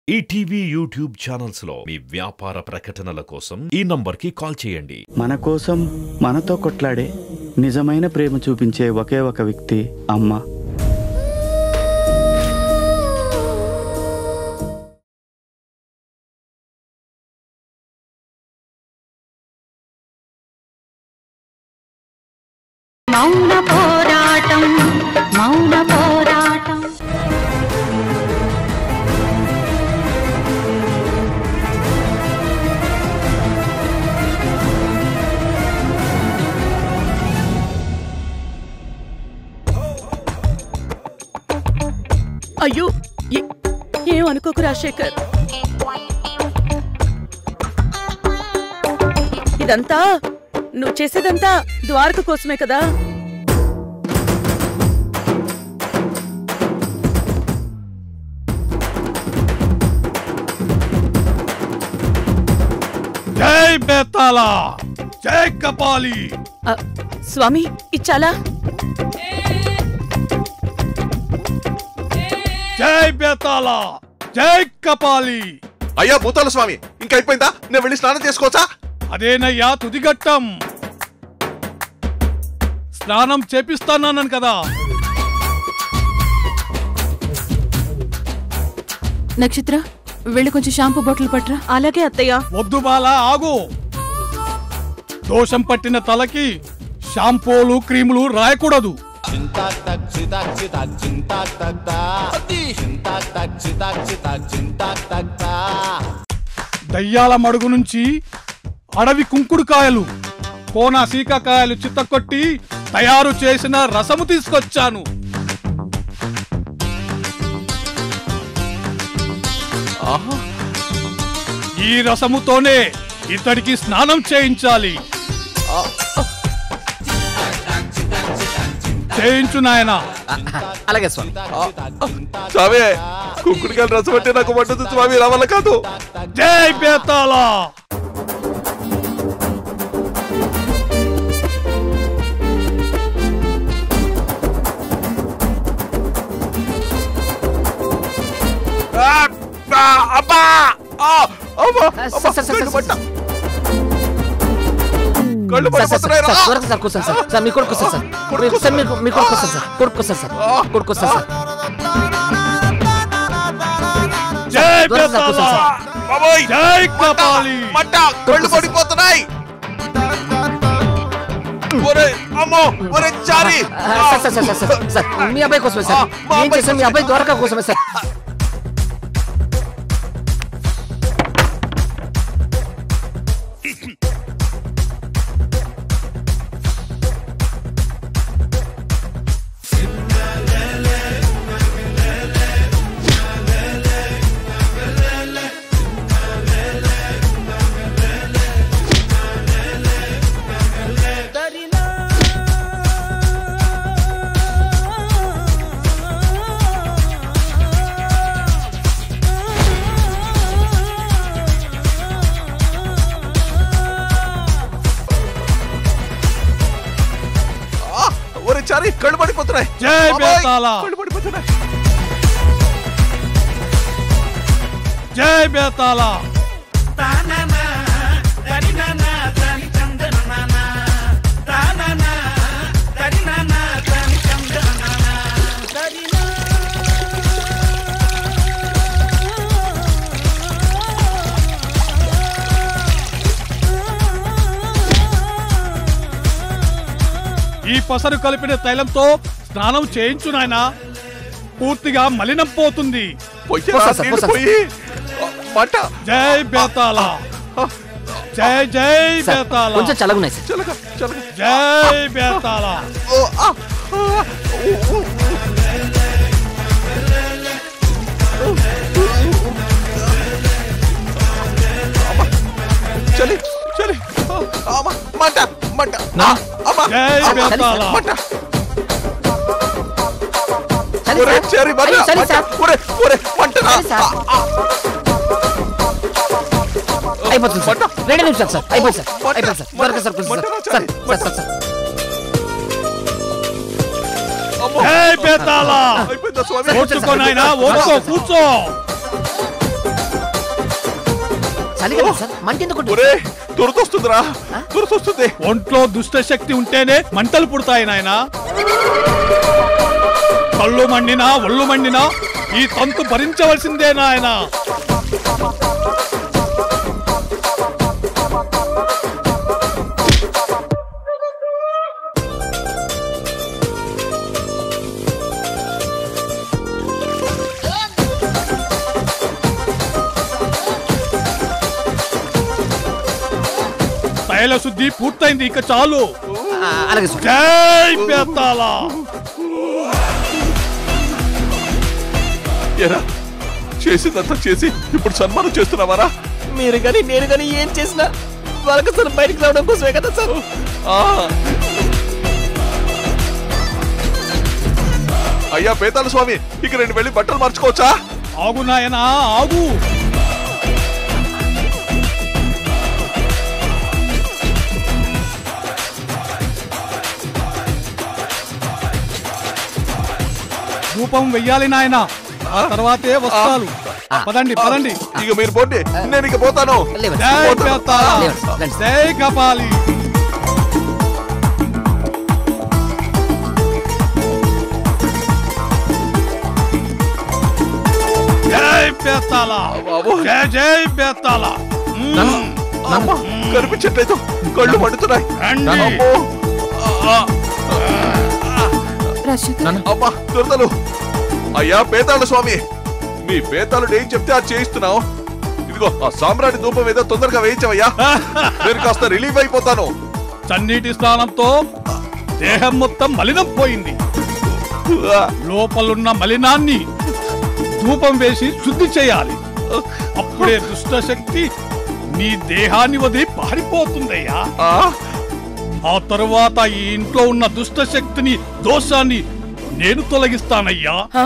ETV YouTube channels లో మీ వ్యాపార ప్రకటనల కోసం ఈ నంబర్కి కాల్ చేయండి మన కోసం మనతో కొట్లాడే నిజమైన ప్రేమ చూపించే ఒకే ఒక వ్యక్తి అమ్మ మౌన పోరాటం మౌన పోరాటం అయ్యో ఏ- ఏం అనుకోకు రాజశేఖర్ ఇదంతా నువ్వు చేసేదంతా ద్వారక కోసమే కదా జై బేతాళ జై కపాలి ఆ, స్వామి ఇచ్చాలా జై బేతాళ జై కపాలి అయ్యా భూతాల స్వామి ఇంకా అయిపోయిందా నేను వెళ్ళి స్నానం చేసుకోవచ్చా అదేనయ్యా తుదిగట్టం స్నానం చేపిస్తానన్నాను కదా నక్షత్ర వెళ్ళి కొంచెం షాంపూ బాటిల్ పట్రా అలాగే అత్తయ్య వద్దు బాల ఆగు దోషం పట్టిన తలకి షాంపూలు క్రీములు రాయకూడదు దయ్యాల మడుగు నుంచి అడవి కుంకుడుకాయలు కోన సీకాకాయలు చిత్తకొట్టి తయారు చేసిన రసము తీసుకొచ్చాను ఆహా. ఈ రసముతోనే ఇతడికి స్నానం చేయించాలి చేయించు నాయనా అలాగే స్వామి స్వామి కుక్కుడికాయలు రసం అంటే నాకు పట్టదు స్వామి నా వల్ల కాదు జై బేతాళ ఆ, ఆ, అబ్బా ఆ, అబ్బా, అబ్బా, సార్, సార్, సార్, కళ్ళు సార్, మంట. కళ్ళు సార్, సార్, సార్, మండిపోతున్నాయి రా. సార్, త్వరగా సార్ కూర్చోండి సార్ సార్ మీ కొడుకు సార్ సార్ మీరు- సార్ మీరు మీ కొడుకు సార్ సార్ కొడుకు సార్ సార్ కొడుకు సార్ సార్ జై త్వరగా సార్ బేతాళ కూర్చోండి సార్ బాబోయ్, జై కపాలి మంట కళ్ళు పడిపోతున్నాయి ఒరే అమ్మో ఒరే చారి ఆ, sir sir sir sir sir మీ అబ్బాయి కోసమే సార్ మా ఏం అబ్బాయి చేశాను మీ అబ్బాయి ద్వారకా కోసమే సార్ ఆ, ఒరే చారి కళ్ళు పడిపోతున్నాయి జై బాబోయ్, బేతాళ. కళ్ళు పడిపోతున్నాయి జై బేతాళ ఈ పసరు కలిపిన తైలంతో స్నానం చేయించు నాయనా పూర్తిగా మలినం పోతుంది పొయ్యి పోసా రా, సార్, నీళ్ళు పోసా. పొయ్యి. ఆ, మంట జై బేతాళ జై జై సార్ బేతాళ కొంచెం చల్లగున్నాయి సార్ చల్లగా చల్లగా జై బేతాళ ఓ, ఆ, ఆ, ఓ, ఓ. అమ్మా, చలి చలి ఆ, అమ్మా, మంట మంట ఆ, అమ్మా, జై అమ్మా, బేతాళ మంట చలి ఒరే సార్. చెరి మంట అయ్యో, చలి మంట. సార్. ఒరే ఒరే మంటనా చలి సార్. ఆ, ఆ. అయిపోతుంది సార్ రెండు నిమిషాలు సార్ అయిపోయింది సార్ మంట, అయిపోయింది సార్ మంట, త్వరగా సార్ కొంచెం మంట, సార్ సార్ మంట. సార్ సార్ సార్ అమ్మో. జై బేతాళ అయిపోయిందా స్వామి ఓర్చుకో నాయనా ఓర్చుకో కూర్చో చలి కదా సార్ మంట ఎందుకు ఉంటుంది? ఒరే దురదొస్తుందిరా దురదొస్తుంది ఒంట్లో దుష్ట శక్తి ఉంటేనే మంటలు పుడతాయి నాయనా కళ్ళు మండినా ఒళ్ళు మండినా ఈ తంతు భరించవలసిందే నాయన తైల శుద్ధి పూర్తయింది ఇక చాలు ఆ, అలాగే స్వామి జై బేతాళ ఎరా చేసిందంతా చేసి ఇప్పుడు సన్మానం చేస్తున్నావారా మీరు కానీ నేను కానీ ఏం చేసినా వాళ్ళకి సార్ బయటికి రావడం కోసమే కదా సార్ ఆ. అయ్యా పేతాల స్వామి ఇక నేను వెళ్ళి బట్టలు మార్చుకోవచ్చా ఆగు నాయనా ఆగు ధూపం వెయ్యాలి నాయన ఆ తర్వాతే వస్తాలు పదండి పదండి ఇక మీరు పోండి నేను ఇక పోతాను లేవండి. జై పోతాను. బేతాళ లేవండి, రండి. జై కపాలి జై బేతాళ బాబు. జై జై బేతాళ మ్మ్. అమ్మా, కనిపించట్లేదు కళ్ళు మండుతున్నాయి రండి. అమ్మో ఆ, రాజశేఖర్ అమ్మా దురదలు అయ్యా పేతాళ స్వామి మీ పేతాళుడు ఏం చెప్తే అది చేయిస్తున్నావు ఇదిగో ఆ సామ్రాణి ధూపం ఏదో తొందరగా వేయించవయ్యా నేను కాస్త రిలీఫ్ అయిపోతాను చన్నీటి స్నానంతో దేహం మొత్తం మలినం పోయింది ఆ, లోపలున్న మలినాన్ని ధూపం వేసి శుద్ధి చేయాలి అప్పుడే దుష్ట శక్తి నీ దేహాన్ని వదిలి పారిపోతుందయ్యా ఆ, ఆ తరువాత ఈ ఇంట్లో ఉన్న దుష్ట శక్తిని దోషాన్ని నేను తొలగిస్తానయ్యా ఆ,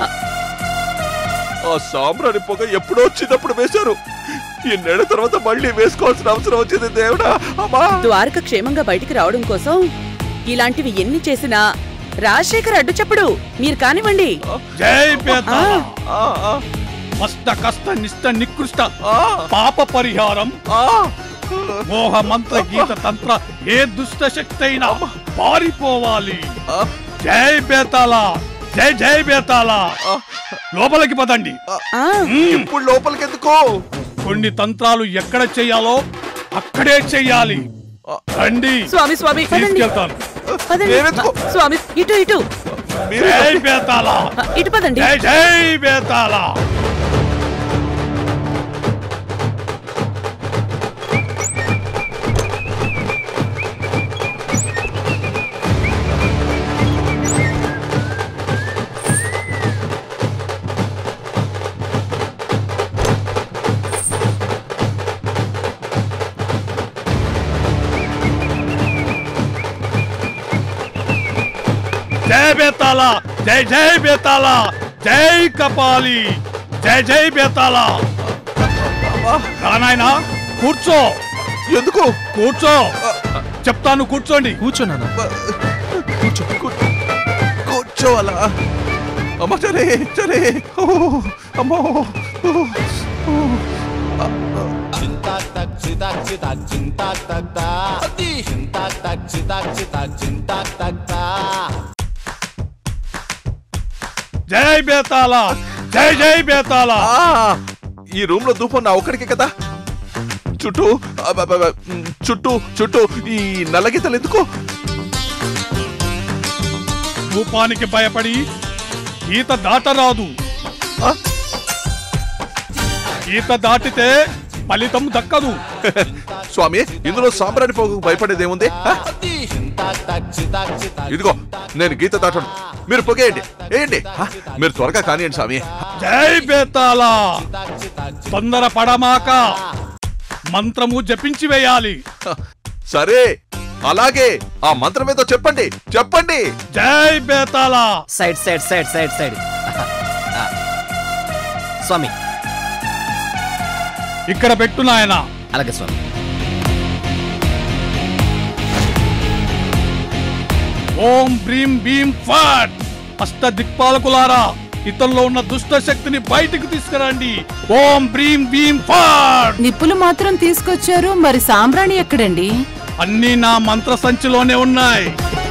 ఆ సామ్రాణి పొగ ఎప్పుడో చిన్నప్పుడు వేశారు ఈ నెల తర్వాత మళ్ళీ వేసుకోవాల్సిన అవసరం వచ్చింది దేవుడా అమ్మా ద్వారక క్షేమంగా బయటికి రావడం కోసం ఇలాంటివి ఎన్ని చేసినా రాజశేఖర్ అడ్డు చెప్పుడు మీరు కానివ్వండి జై బేతాళ ఆ, ఆ, కష్ట కష్ట నిష్ట నికృష్ట ఆ, పాప పరిహారం ఆ. మోహ మంత్ర గీత తంత్ర ఏ దుష్ట శక్తి అయినా పారిపోవాలి ఆ, జై బేతాళ జై జై బేతాళ లోపలికి పదండి ఆ ఇప్పుడు లోపలికి ఎందుకు కొన్ని తంత్రాలు ఎక్కడ చెయ్యాలో అక్కడే చెయ్యాలి రండి స్వామి స్వామి పదండి తీసుకెళ్తాను పదండి నేనెందుకు? స్వామి ఇటు ఇటు మీరు జై బేతాళ ఆ, ఇటు పదండి జై జై బేతాళ జై బేతాళ జై జై బేతాళ జై కపాలి జై జై బేతాళ రానాయనా కూర్చో ఎందుకు కూర్చో చెప్తాను కూర్చోండి కూర్చో నాన్న కూర్చో కూ- కూర్చోవాలా అమ్మ సరే సరే ఓ, అమ్మో ఓ, ఓ. జై బేతాళ జై జై బేతాళ ఆ, ఈ రూమ్ లో ధూపం నా ఒక్కడికే కదా చుట్టూ అబ్బబ్బబ్బ, మ్, చుట్టూ చుట్టూ ఈ నల్లగీతలు ఎందుకు రూపానికి భయపడి ఈత దాటరాదు ఆ? ఈత దాటితే ఫలితం దక్కదు స్వామి ఇందులో సాంబ్రాణి పోగు భయపడేదేముంది ఆ? ఇదిగో నేను గీత దాటను మీరు పొగేయండి వేయండి ఆ, మీరు త్వరగా కానివ్వండి స్వామి జై బేతాళ తొందర పడమాక మంత్రము జపించి వేయాలి హ, సరే అలాగే ఆ మంత్రం ఏదో చెప్పండి చెప్పండి జై Betala side side side side side ఆ. స్వామి ఇక్కడ పెట్టు నాయన అలాగే స్వామి ఓం భ్రీం భీం ఫట్ అష్ట దిక్పాలకులారా ఇతనిలో ఉన్న దుష్ట శక్తిని బయటకు తీసుకురండి ఓం బ్రీం భీం ఫాడ్ నిప్పులు మాత్రం తీసుకొచ్చారు మరి సాంబ్రాణి ఎక్కడండి అన్నీ నా మంత్ర సంచిలోనే ఉన్నాయి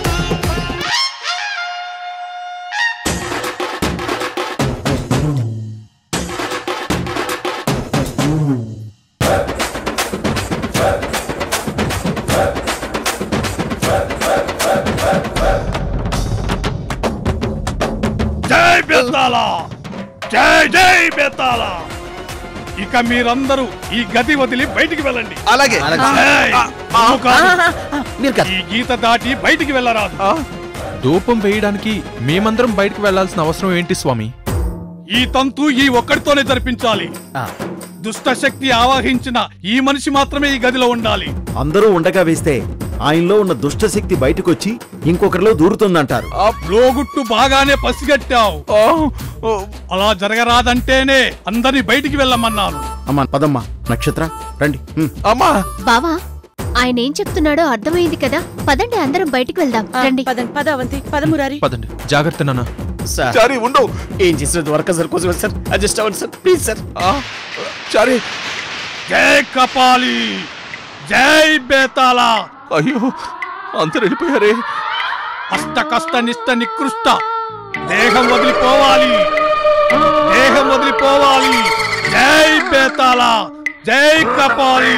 జై బెత్తాల జై జై బెత్తాల ఇక మీరందరూ ఈ గది వదిలి బయటికి వెళ్ళండి అలాగే ఏయ్, నువ్వు కాదు. మీరు కాదు ఈ గీత దాటి బయటికి వెళ్ళరాదు ధూపం వేయడానికి మేమందరం బయటకు వెళ్లాల్సిన అవసరం ఏంటి స్వామి ఈ తంతు ఈ ఒక్కడితోనే జరిపించాలి ఆ, దుష్ట శక్తి ఆవాహించిన ఈ మనిషి మాత్రమే ఈ గదిలో ఉండాలి అందరూ ఉండగా వేస్తే ఆయనలో ఉన్న దుష్టశక్తి బయటకొచ్చి ఇంకొకరిలో దూరుతుందంటారు ఆ లోగుట్టు బాగానే పసిగట్టావు అలా జరగరాదంటేనే అందరిని బయటికి వెళ్ళమన్నాను అమ్మా పదమ్మా నక్షత్ర రండి హ్మ్. అమ్మా బావా ఆయన ఏం చెప్తున్నాడో అర్థమైంది కదా పదండి అందరం బయటికి వెళ్దాం ఆ, రండి పదండి పద అవంతి పద మురారి పదండి జాగ్రత్త నాన్న సార్ చారి ఉండు ఏం చేసినది వర్క్ సార్ కోసమే సార్ అడ్జస్ట్ అవ్వండి సార్ ప్లీజ్ సార్ ఆ, చారి జై కపాలి జై బేతాళ అయ్యో అందరు వెళ్ళిపోయారే అష్ట కష్ట నిష్ట నికృష్ట దేహం వదిలిపోవాలి దేహం వదిలిపోవాలి జై బేతాళ జై కపాలి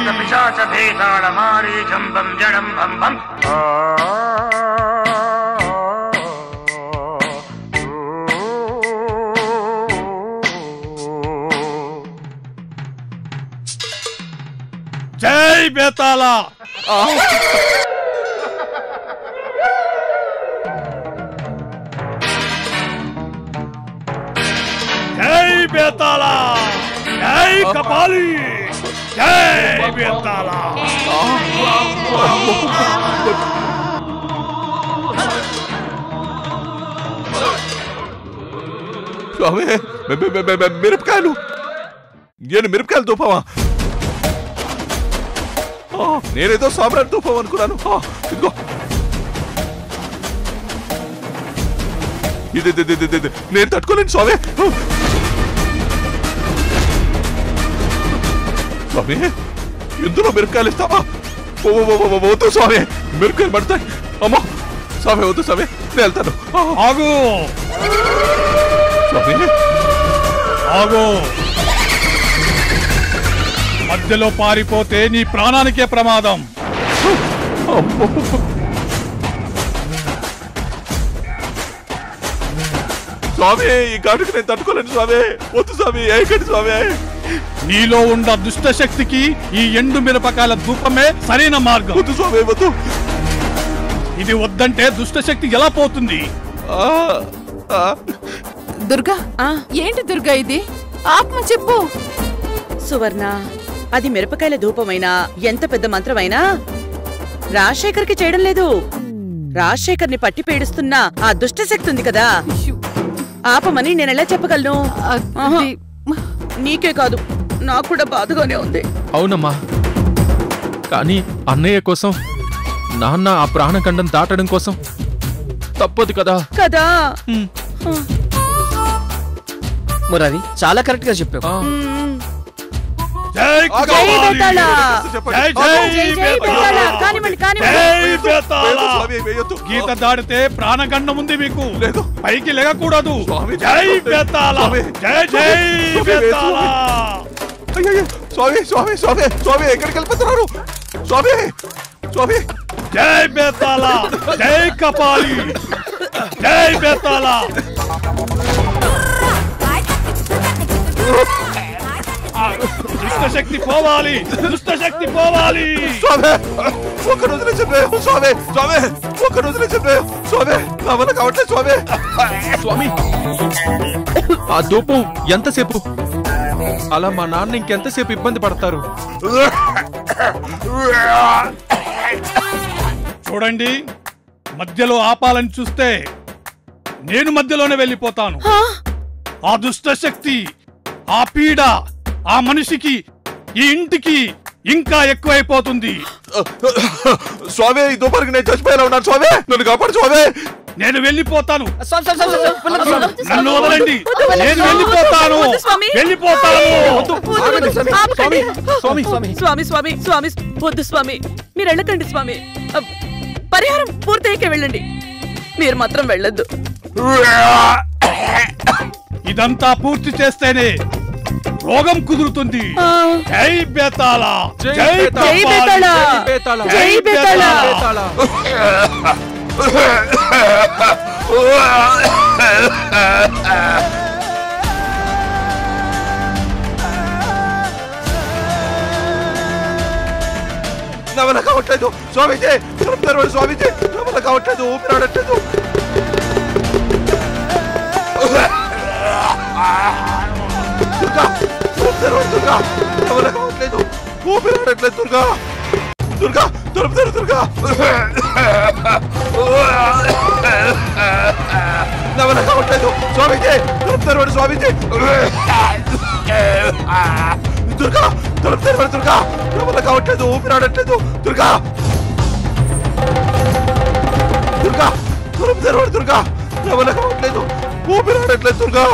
జై బేతాళ జై బేతాళ జై కపాలి జై బేతాళ స్వామి మె- మె- మె- మె- మిరపకాయలు నేను మిరపకాయలు తూపవా ఆ, నేనేదో సామ్రాట్ తూపం అనుకున్నాను ఆ, ఇదిగో ఇది ఇది- ఇది- ఇది- ఇది. నేను తట్టుకోలేను స్వామి స్వామి ఇందులో మిరపకాయలు ఇస్తావా ఓ, ఓ, ఓ, ఓ, ఓ, వద్దు స్వామి మిరపకాయలు పడతాయి అమ్మా స్వామి వద్దు స్వామి నేను వెళ్తాను ఆ, ఆగు స్వామి ఆగు మధ్యలో పారిపోతే నీ ప్రాణానికే ప్రమాదం అమ్మో. స్వామి ఈ ఘాటుకు నేను తట్టుకోలేను స్వామి వద్దు స్వామి ఏకండి స్వామి నీలో ఉన్న దుష్ట శక్తికి ఈ ఎండు మిరపకాయల ధూపమే సరైన మార్గం వద్దు స్వామి వద్దు ఇది వద్దంటే దుష్ట శక్తి ఎలా పోతుంది ఆ, ఆ, దుర్గా ఆ ఏంటి దుర్గా ఇది ఆత్మ చెప్పు సువర్ణ అది మిరపకాయల ధూపమైనా ఎంత పెద్ద మంత్రమైనా రాజశేఖర్కి చేయడం లేదు రాజశేఖర్ని పట్టి పీడిస్తున్న ఆ దుష్ట శక్తి ఉంది కదా ఆపమని నేనెలా చెప్పగలను ఆహా. అది- నీకే కాదు నాకు కూడా బాధగానే ఉంది అవునమ్మా కానీ అన్నయ్య కోసం నాన్న ఆ ప్రాణఖండం దాటడం కోసం తప్పదు కదా కదా మురారి చాలా కరెక్ట్ గా చెప్పావు ఆ, మ్మ్. జై ఆగు, కపాలి! ఆగు, బేతాళ! చెప్పండి. జై ఆగు. జై జై జై బేతాళ! బేతాళ! కానివ్వండి కానివ్వండి జై బేతాళ! వేయొద్దు స్వామి, వేయొద్దు. గీత దాడితే ప్రాణగండం ఉంది మీకు లేదు. పైకి లేగకూడదు స్వామి, జై స్వామి, బేతాళ స్వామి, జై జై స్వామి, బేతాళ అయ్యయ్యో, స్వామి స్వామి స్వామి స్వామి ఎక్కడికి వెళ్ళిపోతున్నారు స్వామి స్వామి జై బేతాళ జై కపాలి జై బేతాళ దుష్ట శక్తి పోవాలి దుష్ట శక్తి పోవాలి స్వామి ఒక్క రోజునే చెప్పావు స్వామి స్వామి ఒక్క రోజునే చెప్పావు స్వామి నా వల్ల కావట్లేదు స్వామి స్వామి ఆ ధూపం ఎంతసేపు అలా మా నాన్న ఇంకెంతసేపు ఇబ్బంది పడతారు చూడండి మధ్యలో ఆపాలని చూస్తే నేను మధ్యలోనే వెళ్ళిపోతాను ఆ దుష్ట శక్తి ఆ పీడ ఆ మనిషికి ఈ ఇంటికి ఇంకా ఎక్కువైపోతుంది స్వామి ఈ దుపారికి నేను చచ్చిపోయేలా ఉన్నాను స్వామి నన్ను కాపాడు స్వామి నేను వెళ్ళిపోతాను స్వామి స్వామి స్వామి స్వామి, వెళ్ళండి స్వామి. నన్ను వదలండి వద్దు, వదలండి. నేను వెళ్ళిపోతాను వద్దు, స్వామి. వెళ్ళిపోతాను ఆగండి స్వామి. ఆపకండి. స్వామి స్వామి స్వామి స్వామి స్వామి వద్దు స్వామి మీరు వెళ్ళకండి స్వామి అబ్, పరిహారం పూర్తయ్యకే వెళ్ళండి మీరు మాత్రం వెళ్ళొద్దు ఇదంతా పూర్తి చేస్తేనే రోగం కుదురుతుంది ఆ, జై బేతాళ జై జై బేతాళ. జై బేతాళ జై బేతాళ. జై బేతాళ బేతాళ. నా వల్ల కావట్లేదు స్వామీజీ తెరవండి స్వామీజీ నా వల్ల కావట్లేదు ఊపిరాడట్లేదు దుర్గా తెరవండి దుర్గా నా వల్ల కావట్లేదు ఊపిరాడట్లేదు దుర్గా దుర్గా తలుపు తెరు దుర్గా నా వల్ల కావట్లేదు స్వామీజీ తలుపు తెరవండి స్వామీజీ దుర్గా తలుపు తెరవండి దుర్గా నా వల్ల కావట్లేదు ఊపిరాడట్లేదు దుర్గా దుర్గా తలుపు తెరవండి దుర్గా నా వల్ల కావట్లేదు ఊపిరాడట్లేదు దుర్గా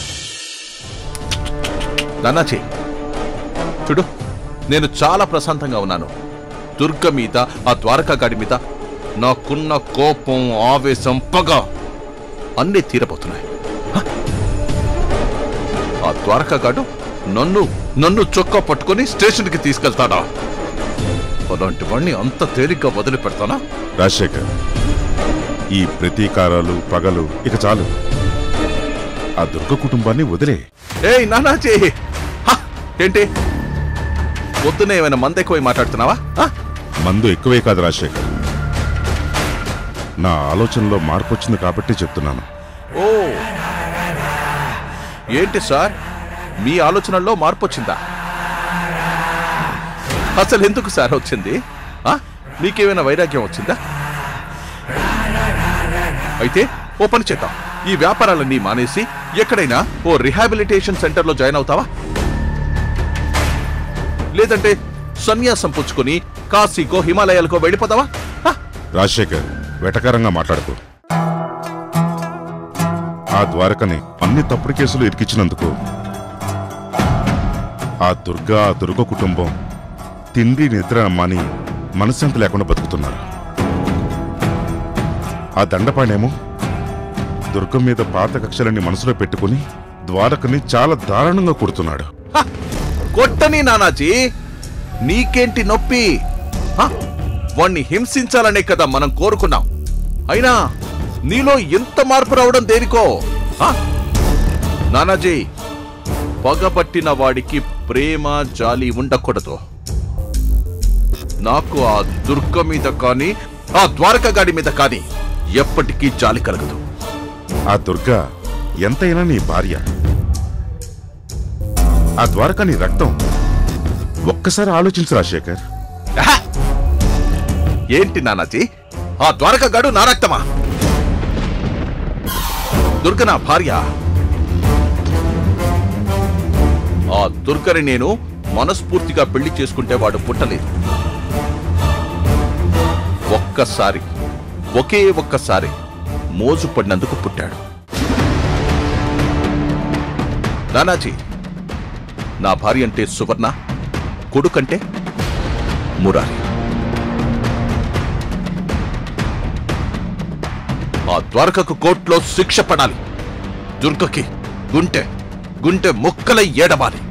నానాచి చూడు నేను చాలా ప్రశాంతంగా ఉన్నాను దుర్గ మీద ఆ ద్వారకా గాడి మీద నాకున్న కోపం ఆవేశం పగ అన్నీ తీరబోతున్నాయి హ? ఆ ద్వారకా గాడు నన్ను నన్ను చొక్కా పట్టుకొని స్టేషన్కి తీసుకెళ్తాడా అలాంటి వాడిని అంత తేలిగ్గా వదిలిపెడతానా రాజశేఖర్ ఈ ప్రతీకారాలు పగలు ఇక చాలు ఆ దుర్గ కుటుంబాన్ని వదిలే ఏయ్ నానాజీ హ! ఏంటి పొద్దునే ఏమైనా మంద ఎక్కువ మాట్లాడుతున్నావా హ? మందు ఎక్కువే కాదు రాజశేఖర్ నా ఆలోచనలో మార్పు వచ్చింది కాబట్టి చెప్తున్నాను ఓ ఏంటి సార్ మీ ఆలోచనల్లో మార్పు వచ్చిందా అసలు ఎందుకు సార్ వచ్చింది ఆ? మీకేమైనా వైరాగ్యం వచ్చిందా అయితే ఓ పని చేద్దాం ఈ వ్యాపారాలన్నీ మానేసి ఎక్కడైనా ఓ రిహాబిలిటేషన్ సెంటర్లో జాయిన్ అవుతావా లేదంటే సన్యాసం పుచ్చుకొని కాశీకో హిమాలయాలకో వెళ్ళిపోతావా ఆ? రాజశేఖర్ వెటకారంగా మాట్లాడుకో ఆ ద్వారకని అన్ని తప్పుడు కేసులు ఇరికించినందుకు ఆ దుర్గా ఆ దుర్గ కుటుంబం తిండి నిద్ర మాని మనశ్శాంతి లేకుండా బతుకుతున్నారు ఆ దండపాణేమో దుర్గం మీద పాత కక్షలన్నీ మనసులో పెట్టుకుని ద్వారకని చాలా దారుణంగా కుడుతున్నాడు హ! కొట్టని నానాజీ నీకేంటి నొప్పి హ! వాణ్ణి హింసించాలనే కదా మనం కోరుకున్నాం అయినా నీలో ఎంత మార్పు రావడం దేనికో హ! నానాజీ పగబట్టిన వాడికి ప్రేమ జాలి ఉండకూడదు నాకు ఆ దుర్గ మీద కానీ ఆ ద్వారకగాడి మీద కానీ ఎప్పటికీ జాలి కలగదు ఆ దుర్గా ఎంతైనా నీ భార్య ఆ ద్వారక నీ రక్తం ఒక్కసారి ఆలోచించు రాజశేఖర్ ఆహా! ఏంటి నానాజీ ఆ ద్వారకగాడు నా రక్తమా దుర్గ నా భార్య ఆ దుర్గని నేను మనస్ఫూర్తిగా పెళ్లి చేసుకుంటే వాడు పుట్టలేదు ఒక్కసారి ఒకే ఒక్కసారి మోజు పడినందుకు పుట్టాడు నానాజీ నా భార్య అంటే సువర్ణ కొడుకంటే మురారి ఆ ద్వారకకు కోర్టులో శిక్ష పడాలి దుర్గకి గుంటె గుంటె ముక్కలై ఏడవాలి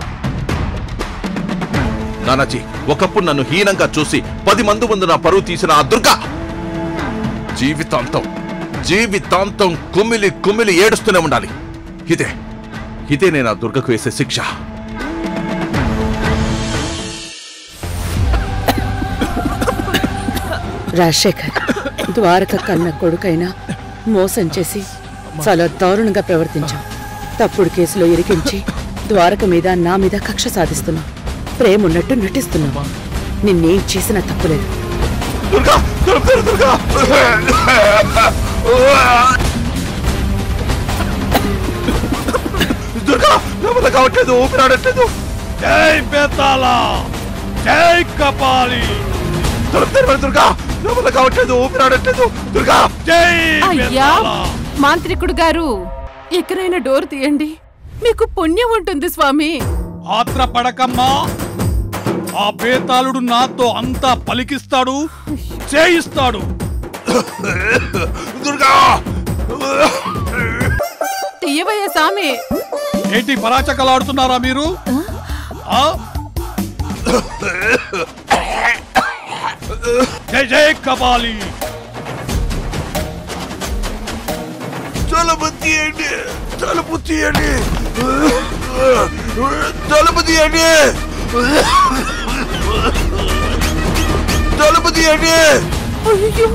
నానాజీ ఒకప్పుడు నన్ను హీనంగా చూసి పది మంది ముందు నా పరువు తీసిన ఆ దుర్గ జీవితాంతం జీవితాంతం కుమిలి కుమిలి ఏడుస్తూనే ఉండాలి ఇదే ఇదే నేను ఆ దుర్గకు వేసే శిక్ష రాజశేఖర్ ద్వారక కన్న కొడుకైనా మోసం చేసి చాలా దారుణంగా ప్రవర్తించాం తప్పుడు కేసులో ఇరికించి ద్వారక మీద నా మీద కక్ష సాధిస్తున్నాం ప్రేమ ఉన్నట్టు నటిస్తున్నాం నిన్నేం చేసినా తప్పులేదు దుర్గా దుర్గా దుర్గా దుర్గా నా వల్ల కావట్లేదు ఊపిరాడట్లేదు జై బేతాళ జై కపాలి తలుపు తెరవండి దుర్గా నా వల్ల కావట్లేదు ఊపిరాడట్లేదు దుర్గా జై అయ్యా మాంత్రికుడు గారు ఎక్కడైనా డోర్ తీయండి మీకు పుణ్యం ఉంటుంది స్వామి ఆత్రపడకమ్మా ఆ బేతాళుడు నాతో అంతా పలికిస్తాడు చేయిస్తాడు దుర్గా తీయవయ్యా స్వామి ఏంటి పరాచకలాడుతున్నారా మీరు ఆ? జై జై కపాలి తలుపు తీయండి తలుపు తీయండి తలుపు తీయండి తలుపు తీయండి అయ్యో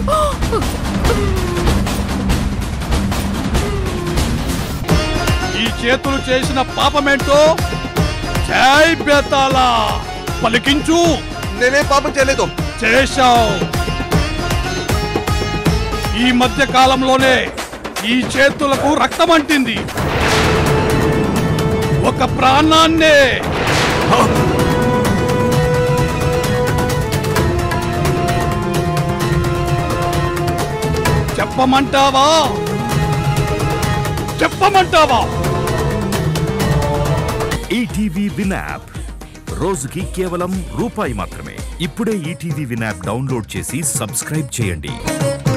ఈ చేతులు చేసిన పాపమేంటో జై బేతాళ పలికించు నేనే పాపం చేయలేదు చేశావు ఈ మధ్య కాలంలోనే ఈ చేతులకు రక్తం అంటింది ఒక ప్రాణాన్నే చెప్పమంటావా చెప్పమంటావా ఈటీవీ విన్ యాప్ రోజుకి కేవలం రూపాయి మాత్రమే ఇప్పుడే ఈటీవీ విన్ యాప్ డౌన్లోడ్ చేసి సబ్స్క్రైబ్ చేయండి